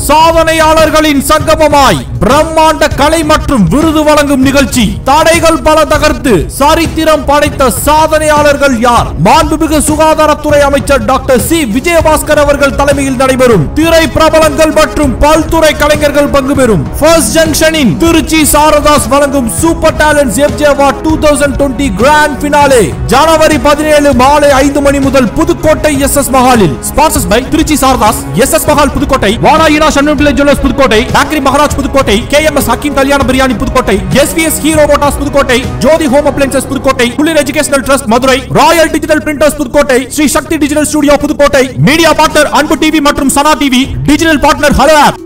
சாதனையாளர்களின் சங்கமமாய் பிரம்மாண்ட கலை மற்றும் விருது வழங்கும் நிகழ்ச்சி தடைகள் பல தகர்த்து சரித்திரம் படைத்த சாதனையாளர்கள் யார் மாண்புமிகு சுகாதாரத்துறை அமைச்சர் டாக்டர் சி விஜயபாஸ்கர் அவர்கள் தலைமையில் நடைபெறும் திரை பிரபலங்கள் மற்றும் பல்துறை கலைஞர்கள் பங்கு பெறும் ஃபர்ஸ்ட் ஜங்ஷனின் திருச்சி சாரதாஸ் வழங்கும் super talents FJ award two thousand twenty grand finale ஜனவரி பதினேழு மாலை ஐந்து மணி முதல் புதுக்கோட்டை எஸ் எஸ் மஹாலில் sponsors by Trichy Saradhas S S Mahal Pudukkottai வாராயினா Shanmuga Pillai jewellers Pudukkottai bakery Maharaj Pudukkottai K M S Hakeem Kalyana biryani Pudukkottai S V S Hero Motors Pudukkottai Jothi home appliances Pudukkottai குளிர் educational trust Madurai royal digital printers Pudukkottai Shri Sakthi digital studio Pudukkottai media partner Anbu TV மற்றும் Sana TV digital partner hello app